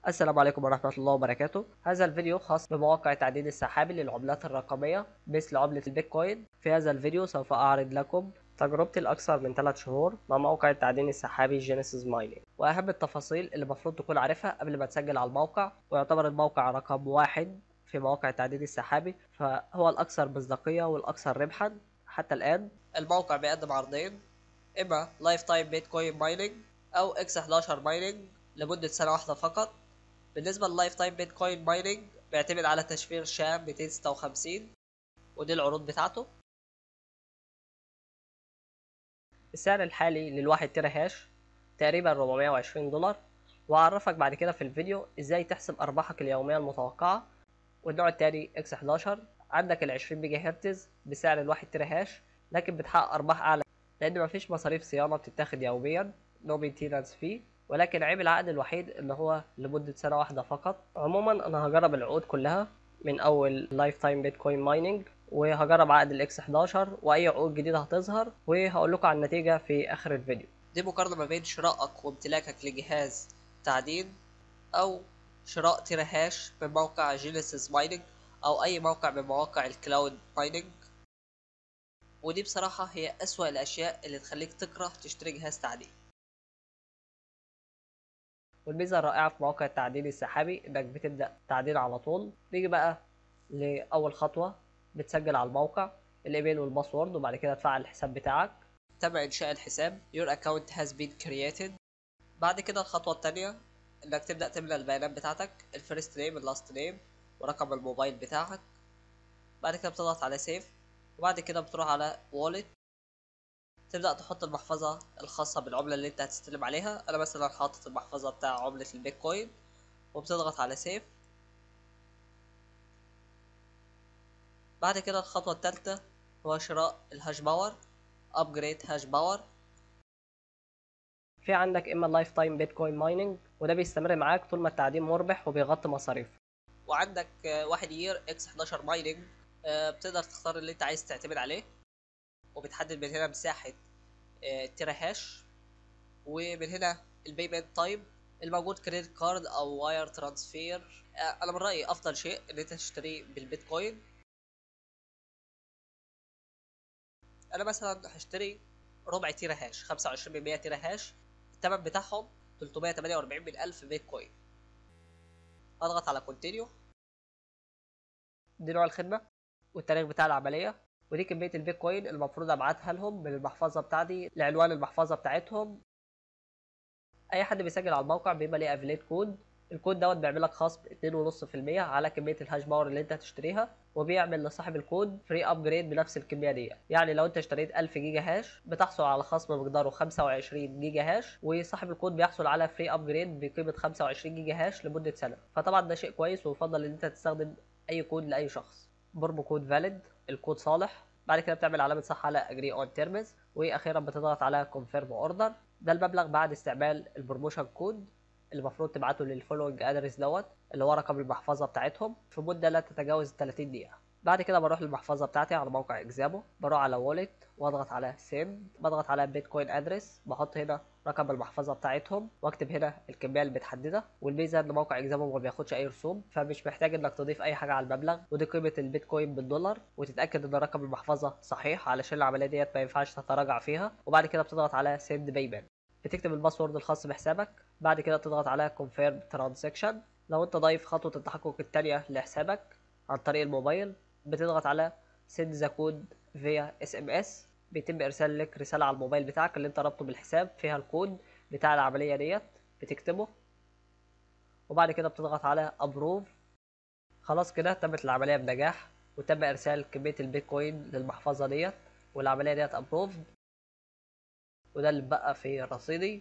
السلام عليكم ورحمة الله وبركاته هذا الفيديو خاص بمواقع التعدين السحابي للعملات الرقمية مثل عملة البيتكوين في هذا الفيديو سوف أعرض لكم تجربتي الأكثر من 3 شهور مع موقع التعدين السحابي جينيسيس مايننج وأهم التفاصيل اللي المفروض تكون عارفها قبل ما تسجل على الموقع ويعتبر الموقع رقم واحد في مواقع التعدين السحابي فهو الأكثر مصداقية والأكثر ربحا حتى الآن الموقع بيقدم عرضين إما لايف تايم بيتكوين مايننج أو اكس 11 مايننج لمدة سنة واحدة فقط بالنسبة للايف تايم بيتكوين مايننج بيعتمد على تشفير شام 256 ودي العروض بتاعته السعر الحالي للواحد تيرا هاش تقريبا 420 دولار وأعرفك بعد كده في الفيديو ازاي تحسب أرباحك اليومية المتوقعة والنوع التاني اكس 11 عندك ال 20 ميجا هرتز بسعر الواحد تيرا هاش لكن بتحقق أرباح أعلى لأن مفيش مصاريف صيانة بتتاخد يوميا نو مينتينانس فيه ولكن عيب العقد الوحيد ان هو لمدة سنة واحدة فقط عموما انا هجرب العقود كلها من اول لايف تايم بيتكوين مايننج وهجرب عقد الاكس 11 واي عقود جديدة هتظهر وهقول لكم على النتيجة في اخر الفيديو دي مقارنة ما بين شرائك وامتلاكك لجهاز تعدين او شراء تيرا هاش من موقع جينيسيس مايننج او اي موقع من مواقع الكلاود مايننج ودي بصراحة هي اسوأ الاشياء اللي تخليك تكره تشتري جهاز تعدين والميزة الرائعة في مواقع التعدين السحابي انك بتبدأ تعدين على طول نيجي بقى لأول خطوة بتسجل على الموقع الايميل والباسورد وبعد كده تفعل الحساب بتاعك تم إنشاء الحساب your account has been created بعد كده الخطوة التانية انك تبدأ تملى البيانات بتاعتك الفيرست نيم اللاست نيم ورقم الموبايل بتاعك بعد كده بتضغط على سيف وبعد كده بتروح على والت تبدأ تحط المحفظة الخاصة بالعملة اللي انت هتستلم عليها انا مثلا حاطط المحفظة بتاع عملة البيتكوين وبتضغط على سيف بعد كده الخطوة التالتة هو شراء الهاش باور ابجريد هاش باور في عندك اما اللايف تايم بيتكوين مايننج وده بيستمر معاك طول ما التعدين مربح وبيغطي مصاريف وعندك واحد يير اكس 11 مايننج بتقدر تختار اللي انت عايز تعتمد عليه وبتحدد من هنا مساحة تيرا هاش ومن هنا البيمنت تايب الموجود كريدت كارد او واير ترانسفير انا من رأيي افضل شيء ان انت تشتريه بالبيتكوين انا مثلا هشتري ربع تيرا هاش 25% تيرا هاش الثمن بتاعهم 348 من الف بيتكوين اضغط على كونتينيو دي نوع الخدمة والتاريخ بتاع العملية ودي كمية البيتكوين المفروض ابعتها لهم من المحفظة بتاعتي لعنوان المحفظة بتاعتهم اي حد بيسجل على الموقع بيبقى ليه افليت كود الكود دوت بيعمل لك خصم 2.5% على كمية الهاش باور اللي انت هتشتريها وبيعمل لصاحب الكود فري ابجريد بنفس الكمية دي يعني لو انت اشتريت 1000 جيجا هاش بتحصل على خصم مقداره 25 جيجا هاش وصاحب الكود بيحصل على فري ابجريد بقيمة 25 جيجا هاش لمدة سنة فطبعا ده شيء كويس ويفضل ان انت تستخدم اي كود لاي شخص برمو كود فاليد الكود صالح بعد كده بتعمل علامة صح على اجري اون تيرمز واخيرا بتضغط على كونفيرم اوردر ده المبلغ بعد استعمال البروموشن كود اللي المفروض تبعته للفولوينج ادرس دوت اللي هو رقم المحفظة بتاعتهم في مدة لا تتجاوز 30 دقيقة بعد كده بروح للمحفظة بتاعتي على موقع اكزامو بروح على وولت واضغط على سيند بضغط على بيتكوين ادرس بحط هنا رقم المحفظة بتاعتهم واكتب هنا الكمية المتحددة والميزة ان موقع اكزامو ما بياخدش اي رسوم فمش محتاج انك تضيف اي حاجة على المبلغ ودي قيمة البيتكوين بالدولار وتتأكد ان رقم المحفظة صحيح علشان العملية ديت ما ينفعش تتراجع فيها وبعد كده بتضغط على سيند بيمنت بتكتب الباسورد الخاص بحسابك بعد كده تضغط على confirm transaction لو انت ضايف خطوة التحقق التانية لحسابك عن طريق الموبايل بتضغط على send the code via SMS بيتم ارسال لك رسالة على الموبايل بتاعك اللي انت رابطه بالحساب فيها الكود بتاع العملية ديت بتكتبه وبعد كده بتضغط على approve خلاص كده تمت العملية بنجاح وتم ارسال كمية البيتكوين للمحفظة ديت والعملية ديت approved وده اللي بقى في رصيدي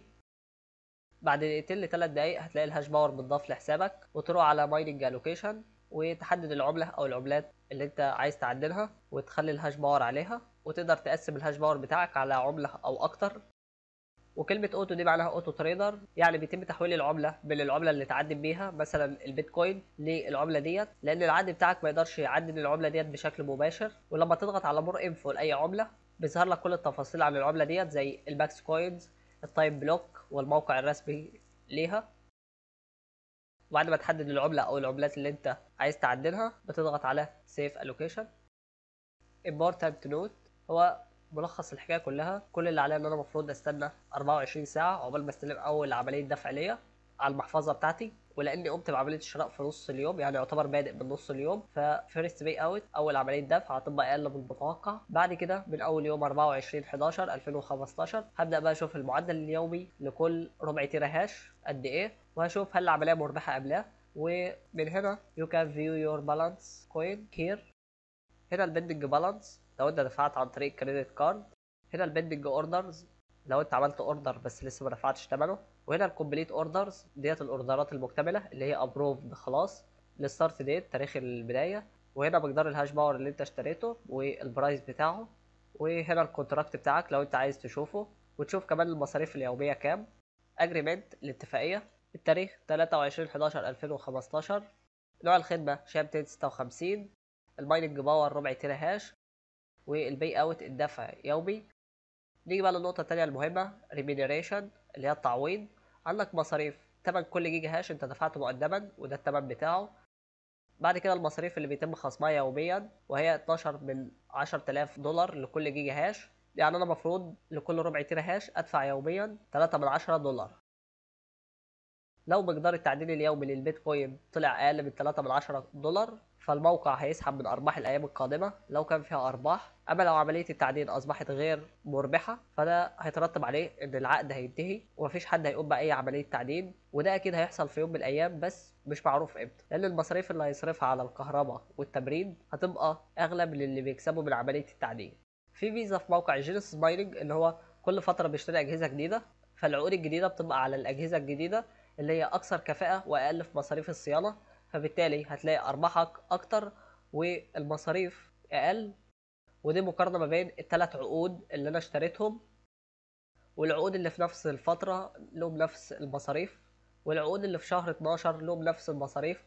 بعد دقيقتين لثلاث دقايق هتلاقي الهاش باور متضاف لحسابك وتروح على مايننج الوكيشن وتحدد العملة او العملات اللي انت عايز تعدلها وتخلي الهاش باور عليها وتقدر تقسم الهاش باور بتاعك على عملة او اكتر وكلمة اوتو دي معناها اوتو تريدر يعني بيتم تحويل العملة من العملة اللي تعدل بيها مثلا البيتكوين للعملة ديت لان العد بتاعك ما يقدرش يعدل العملة ديت بشكل مباشر ولما تضغط على مور انفو لاي عملة بيظهر لك كل التفاصيل عن العملة ديت زي الباكس كوينز التايم بلوك والموقع الرسمي ليها وبعد ما تحدد العملة أو العملات اللي أنت عايز تعدلها بتضغط على Save Allocation Important Note هو ملخص الحكاية كلها كل اللي عليا إن أنا المفروض أستنى 24 ساعة عقبال ما استلم أول عملية دفع ليا على المحفظة بتاعتي ولاني قمت بعمليه الشراء في نص اليوم يعني يعتبر بادئ من نص اليوم ففيرست باي اوت اول عمليه دفع هتبقى اقل من المتوقع بعد كده من اول يوم 24 11 2015 هبدا بقى اشوف المعدل اليومي لكل ربع تيرا هاش قد ايه وهشوف هل العمليه مربحه ام لا ومن هنا you can view your balance coin here هنا البندنج بالانس لو انت دفعت عن طريق كريدت كارد هنا البندنج اوردرز لو انت عملت اوردر بس لسه ما دفعتش ثمنه وهنا الكومبليت اوردرز ديت الاوردرات المكتمله اللي هي ابروفد خلاص الستارت ديت تاريخ البدايه وهنا مقدار الهاش باور اللي انت اشتريته والبرايس بتاعه وهنا الكونتراكت بتاعك لو انت عايز تشوفه وتشوف كمان المصاريف اليوميه كام اجريمنت الاتفاقيه التاريخ 23 11 2015 نوع الخدمه شام 256 المايننج باور ربع تيرا هاش والبي اوت الدفع يومي نيجي بقى للنقطة التانية المهمة ريمينيريشن اللي هي التعويض عندك مصاريف تمن كل جيجا هاش انت دفعته مقدما وده التمن بتاعه بعد كده المصاريف اللي بيتم خصمها يوميا وهي 12 من 10000 دولار لكل جيجا هاش يعني انا المفروض لكل ربع تيرا هاش ادفع يوميا 3 من 10 دولار لو مقدار التعديل اليومي للبيتكوين طلع اقل من 3 من 10 دولار فالموقع هيسحب من ارباح الايام القادمه لو كان فيها ارباح اما لو عمليه التعدين اصبحت غير مربحه فده هيترتب عليه ان العقد هينتهي ومفيش حد هيقوم باي عمليه تعدين وده اكيد هيحصل في يوم من الايام بس مش معروف امتى لان المصاريف اللي هيصرفها على الكهرباء والتبريد هتبقى اغلى من اللي بيكسبه من عمليه التعدين في فيزا في موقع جينيسيس مايننج اللي هو كل فتره بيشتري اجهزه جديده فالعقود الجديده بتبقى على الاجهزه الجديده اللي هي اكثر كفاءه واقل في مصاريف الصيانه فبالتالي هتلاقي ارباحك اكتر والمصاريف اقل ودي مقارنه ما بين الثلاث عقود اللي انا اشتريتهم والعقود اللي في نفس الفتره لهم نفس المصاريف والعقود اللي في شهر 12 لهم نفس المصاريف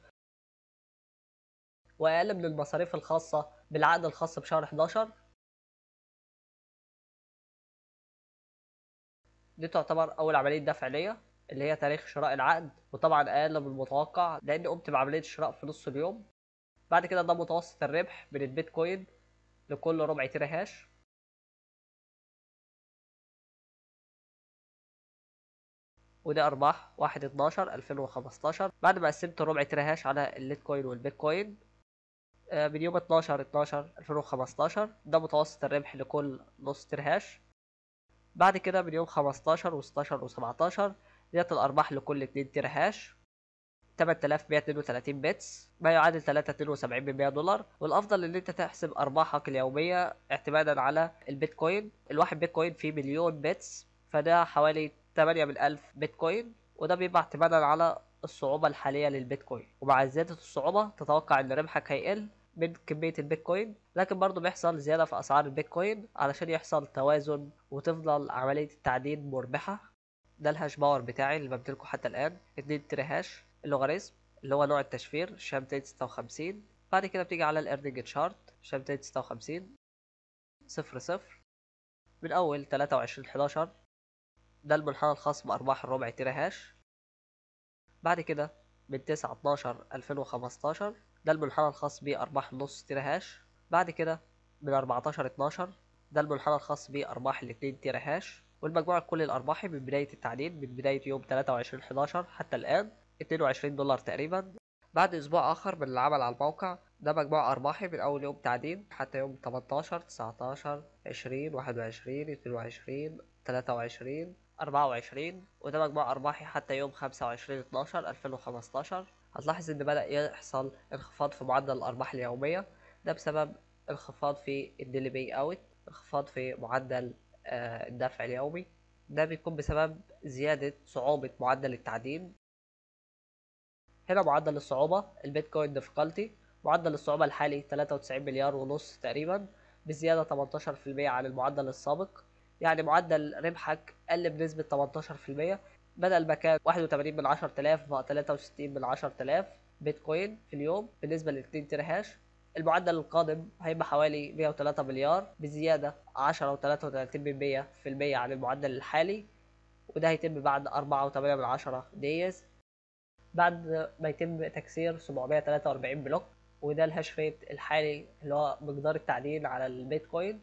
واقل من المصاريف الخاصه بالعقد الخاص بشهر 11 دي تعتبر اول عمليه دفع ليا اللي هي تاريخ شراء العقد وطبعا اقل من المتوقع لاني قمت بعمليه الشراء في نص اليوم بعد كده ده متوسط الربح من البيتكوين لكل ربع تيرا هاش وده ارباح 1 12 2015 بعد ما قسمت ربع تيرا هاش على الليتكوين والبيتكوين من يوم 12 12 2015 ده متوسط الربح لكل نص تيرا هاش بعد كده من يوم 15 و16 و17 ديت الارباح لكل 2 تيرا هاش 8132 بيتس ما يعادل 3.72 دولار والافضل ان انت تحسب ارباحك اليوميه اعتمادا على البيتكوين الواحد بيتكوين فيه مليون بيتس فده حوالي 8 من 1000 بيتكوين وده بيبقى اعتمادا على الصعوبة الحالية للبيتكوين ومع زيادة الصعوبة تتوقع ان ربحك هيقل من كمية البيتكوين لكن برضه بيحصل زيادة في اسعار البيتكوين علشان يحصل توازن وتفضل عملية التعدين مربحة ده الهاش باور بتاعي اللي بمتلكه حتى الان 2 تري هاش اللوغاريتم اللي هو نوع التشفير شام 256 بعد كده بتيجي على الايرنينج تشارت شام 256 صفر صفر من اول 23 11 ده المنحنى الخاص بارباح الربع تيرا هاش بعد كده من 9 12 2015 ده المنحنى الخاص بارباح النص تيرا هاش بعد كده من 14 12 ده المنحنى الخاص بارباح الاتنين تيرا هاش والمجموع كل الارباح من بدايه التعدين من بدايه يوم 23 11 حتى الان 22 دولار تقريبا بعد اسبوع اخر من العمل على الموقع ده مجموع ارباحي من اول يوم تعدين حتى يوم 18 19 20 21 22 23 24 وده مجموع ارباحي حتى يوم 25 12 2015 هتلاحظ ان بدأ يحصل انخفاض في معدل الارباح اليومية ده بسبب انخفاض في الديلي باي اوت انخفاض في معدل آه، الدفع اليومي ده بيكون بسبب زيادة صعوبة معدل التعدين هنا معدل الصعوبة البيتكوين ديفيكالتي معدل الصعوبة الحالي 93 مليار ونص تقريبا بزيادة 18% عن المعدل السابق يعني معدل ربحك قل بنسبة 18% بدل ما كان 81 من 10000 بقى 63 من 10000 بيتكوين في اليوم بالنسبة ل 2 تيرا هاش المعدل القادم هيبقى حوالي 103 مليار بزيادة 10 و33% في المية عن المعدل الحالي وده هيتم بعد 4 و8 من 10 ديز بعد ما يتم تكسير 743 بلوك وده الهاش ريت الحالي اللي هو مقدار التعدين على البيتكوين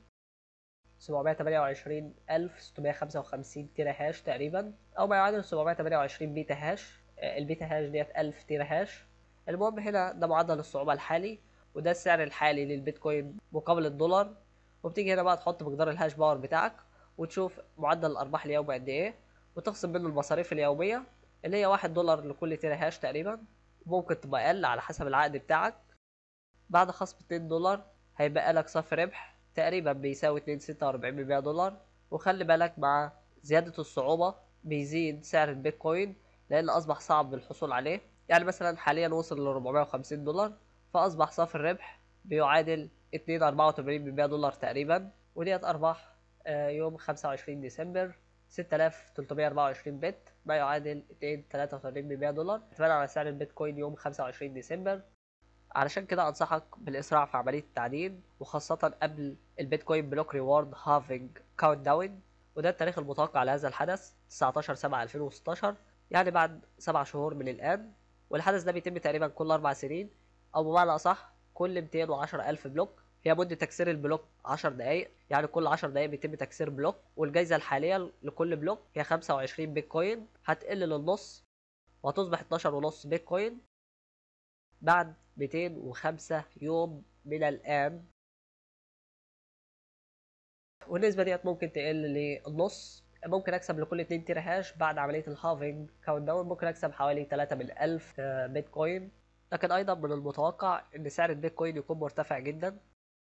728655 تيرا هاش تقريبا او ما يعادل 728 بيتا هاش آه، البيتا هاش ديت 1000 تيرا هاش المهم هنا ده معدل الصعوبة الحالي وده السعر الحالي للبيتكوين مقابل الدولار وبتيجي هنا بقى تحط مقدار الهاش باور بتاعك وتشوف معدل الارباح اليومي قد ايه وتخصم منه المصاريف اليومية اللي هي واحد دولار لكل تيرا هاش تقريبا ممكن تبقى اقل على حسب العقد بتاعك بعد خصم 2 دولار هيبقى لك صافي ربح تقريبا بيساوي 2.46 دولار وخلي بالك مع زيادة الصعوبة بيزيد سعر البيتكوين لأن أصبح صعب الحصول عليه يعني مثلا حاليا وصل ل 450 دولار فأصبح صافي الربح بيعادل 2.84 دولار تقريبا وديت أرباح آه، يوم 25 ديسمبر 6324 بت ما يعادل 2.83 دولار اتمنى على سعر البيتكوين يوم 25 ديسمبر علشان كده انصحك بالاسراع في عمليه التعدين وخاصه قبل البيتكوين بلوك ريورد هافينج كاونت داون وده التاريخ المتوقع لهذا الحدث 19 7 2016 يعني بعد سبع شهور من الان والحدث ده بيتم تقريبا كل اربع سنين او بمعنى اصح كل 210 الف بلوك هي مدة تكسير البلوك 10 دقايق يعني كل 10 دقايق بيتم تكسير بلوك والجايزة الحالية لكل بلوك هي 25 بيتكوين هتقل للنص وهتصبح 12 ونص بيتكوين بعد 205 يوم من الآن والنسبة ديت ممكن تقل للنص ممكن اكسب لكل 2 تيرا هاش بعد عملية الهافينج كاونت داون ممكن اكسب حوالي 3 من 1000 بيتكوين لكن ايضا من المتوقع ان سعر البيتكوين يكون مرتفع جدا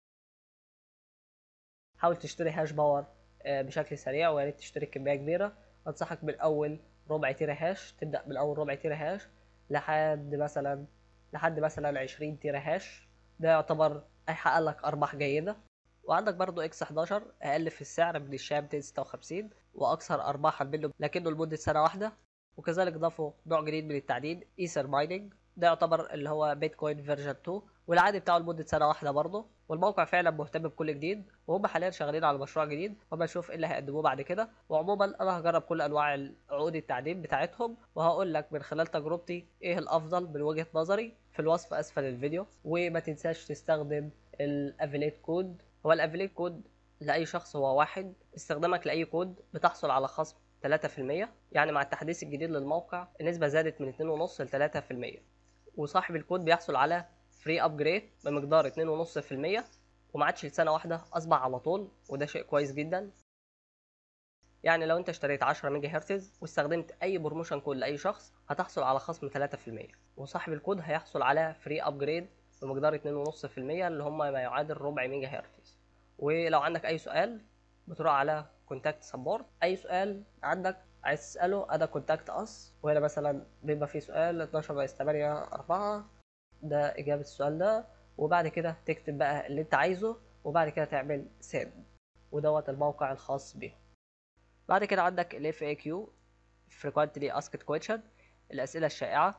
حاول تشتري هاش باور آه، بشكل سريع ويا ريت تشتري كمية كبيرة انصحك من اول ربع تيرا هاش تبدأ من اول ربع تيرا هاش لحد مثلا لحد مثلا 20 تيرا هاش ده يعتبر هيحقق لك ارباح جيده وعندك برضو اكس 11 اقل في السعر من الشام 256 واكثر ارباحا منه لكنه لمده سنه واحده وكذلك ضافوا نوع جديد من التعدين ايثر مايننج ده يعتبر اللي هو بيتكوين فيرجن 2 والعادي بتاعه لمده سنه واحده برضه والموقع فعلا مهتم بكل جديد وهم حاليا شغالين على مشروع جديد وما نشوف ايه اللي هيقدموه بعد كده وعموما انا هجرب كل انواع عقود التعدين بتاعتهم وهقول لك من خلال تجربتي ايه الافضل من وجهه نظري في الوصف اسفل الفيديو وما تنساش تستخدم الافيليت كود هو الافيليت كود لاي شخص هو واحد استخدامك لاي كود بتحصل على خصم 3% يعني مع التحديث الجديد للموقع النسبة زادت من 2.5 ل 3% وصاحب الكود بيحصل على فري ابجريد بمقدار 2.5% وما عادش لسنة واحدة أصبح على طول وده شيء كويس جدا يعني لو انت اشتريت 10 ميجا هرتز واستخدمت اي بروموشن كود لاي شخص هتحصل على خصم 3% وصاحب الكود هيحصل على فري ابجريد بمقدار 2.5% اللي هم ما يعادل ربع ميجا هرتز ولو عندك اي سؤال بتروح على كونتاكت سبورت اي سؤال عندك عايز تساله ادا كونتاكت اس وهنا مثلا بيبقى في سؤال 12 ناقص 8 4 ده اجابه السؤال ده وبعد كده تكتب بقى اللي انت عايزه وبعد كده تعمل سند ودوت الموقع الخاص بيه بعد كده عندك ال FAQ frequently asked question الأسئلة الشائعة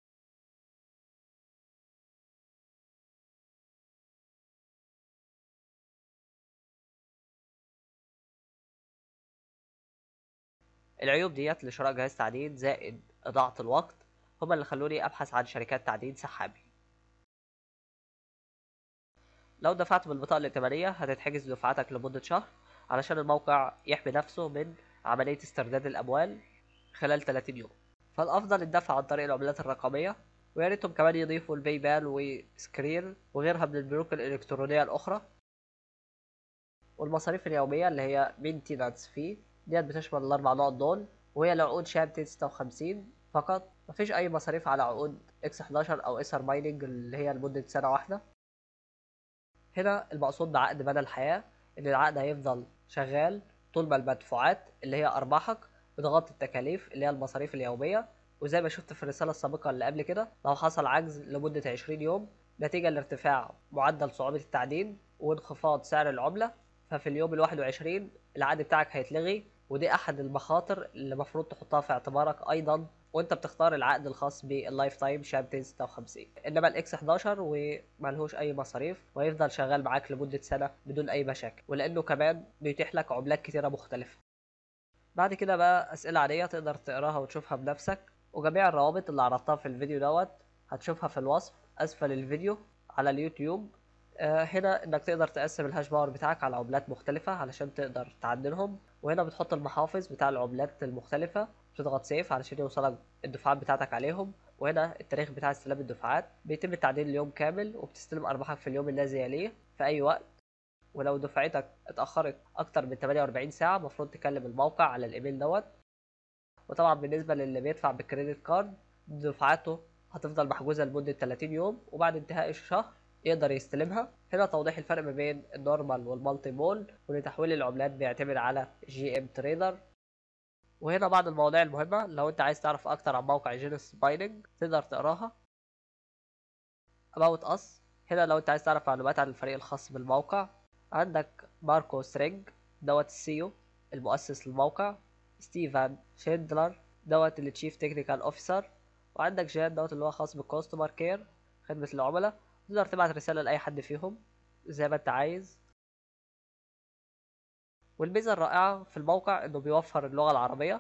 العيوب ديت لشراء جهاز تعدين زائد إضاعة الوقت هما اللي خلوني أبحث عن شركات تعدين سحابي لو دفعت بالبطاقة الائتمانية هتتحجز دفعتك لمدة شهر علشان الموقع يحمي نفسه من عملية استرداد الأموال خلال 30 يوم فالأفضل الدفع عن طريق العملات الرقمية ويا ريتهم كمان يضيفوا الباي بال وسكرين وغيرها من البنوك الإلكترونية الأخرى والمصاريف اليومية اللي هي مينتينانس في ديت بتشمل الأربع نقط دول وهي العقود شهر 256 فقط مفيش أي مصاريف على عقود اكس 11 أو اسر مايننج اللي هي لمدة سنة واحدة هنا المقصود بعقد مدى الحياة إن العقد هيفضل شغال طول ما المدفوعات اللي هي أرباحك بتغطي التكاليف اللي هي المصاريف اليومية وزي ما شفت في الرسالة السابقة اللي قبل كده لو حصل عجز لمدة 20 يوم نتيجة لارتفاع معدل صعوبة التعدين وانخفاض سعر العملة ففي اليوم ال 21 العقد بتاعك هيتلغي ودي أحد المخاطر اللي المفروض تحطها في اعتبارك أيضا وانت بتختار العقد الخاص باللايف تايم شاب 256 انما الاكس 11 وملهوش اي مصاريف ويفضل شغال معاك لمده سنه بدون اي مشاكل ولانه كمان بيتيح لك عملات كتيره مختلفه بعد كده بقى اسئله عاديه تقدر تقراها وتشوفها بنفسك وجميع الروابط اللي عرضتها في الفيديو دوت هتشوفها في الوصف اسفل الفيديو على اليوتيوب آه، هنا انك تقدر تقسم الهاش باور بتاعك على عملات مختلفة علشان تقدر تعدلهم وهنا بتحط المحافظ بتاع العملات المختلفة بتضغط سيف علشان يوصلك الدفعات بتاعتك عليهم وهنا التاريخ بتاع استلام الدفعات بيتم التعديل اليوم كامل وبتستلم ارباحك في اليوم الذي يليه في اي وقت ولو دفعتك اتأخرت أكتر من 48 ساعة المفروض تكلم الموقع على الإيميل دوت وطبعا بالنسبة للي بيدفع بالكريدت كارد دفعاته هتفضل محجوزة لمدة 30 يوم وبعد انتهاء الشهر يقدر يستلمها هنا توضيح الفرق ما بين النورمال والمالتي مول ولتحويل العملات بيعتمد على جي ام تريدر وهنا بعض المواضيع المهمة لو انت عايز تعرف اكتر عن موقع جينيس بايننج تقدر تقراها about us هنا لو انت عايز تعرف معلومات عن الفريق الخاص بالموقع عندك ماركو سترينج دوت السيو المؤسس للموقع ستيفان شيندلر دوت اللي تشيف تكنيكال اوفيسر وعندك جان دوت اللي هو خاص بالكاستمر كير خدمة العملاء تقدر تبعت رسالة لأي حد فيهم زي ما انت عايز والميزة الرائعة في الموقع انه بيوفر اللغة العربية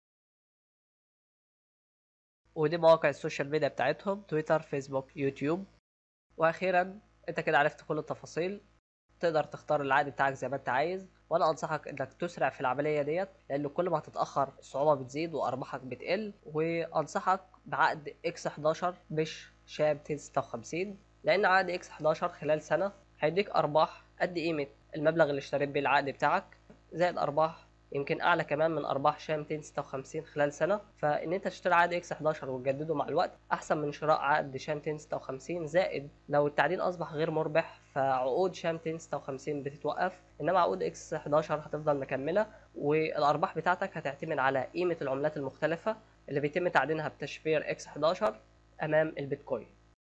ودي مواقع السوشيال ميديا بتاعتهم تويتر فيسبوك يوتيوب واخيرا انت كده عرفت كل التفاصيل تقدر تختار العقد بتاعك زي ما انت عايز وانا انصحك انك تسرع في العمليه ديت لان كل ما هتتاخر الصعوبه بتزيد وارباحك بتقل وانصحك بعقد اكس 11 مش شاب 256 لان عقد اكس 11 خلال سنه هيديك ارباح قد قيمه المبلغ اللي اشتريت بيه العقد بتاعك زائد ارباح يمكن اعلى كمان من ارباح شام 256 خلال سنه فان انت تشتري عقد اكس 11 وتجدده مع الوقت احسن من شراء عقد شام 256 زائد لو التعدين اصبح غير مربح فعقود شام 256 بتتوقف انما عقود اكس 11 هتفضل مكمله والارباح بتاعتك هتعتمد على قيمه العملات المختلفه اللي بيتم تعدينها بتشفير اكس 11 امام البيتكوين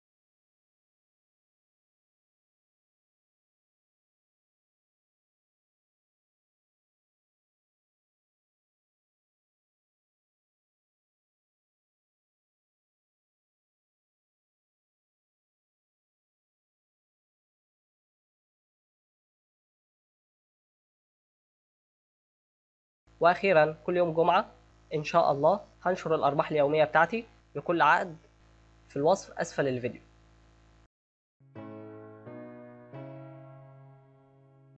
واخيرا كل يوم جمعه ان شاء الله هنشر الارباح اليوميه بتاعتي لكل عقد في الوصف اسفل الفيديو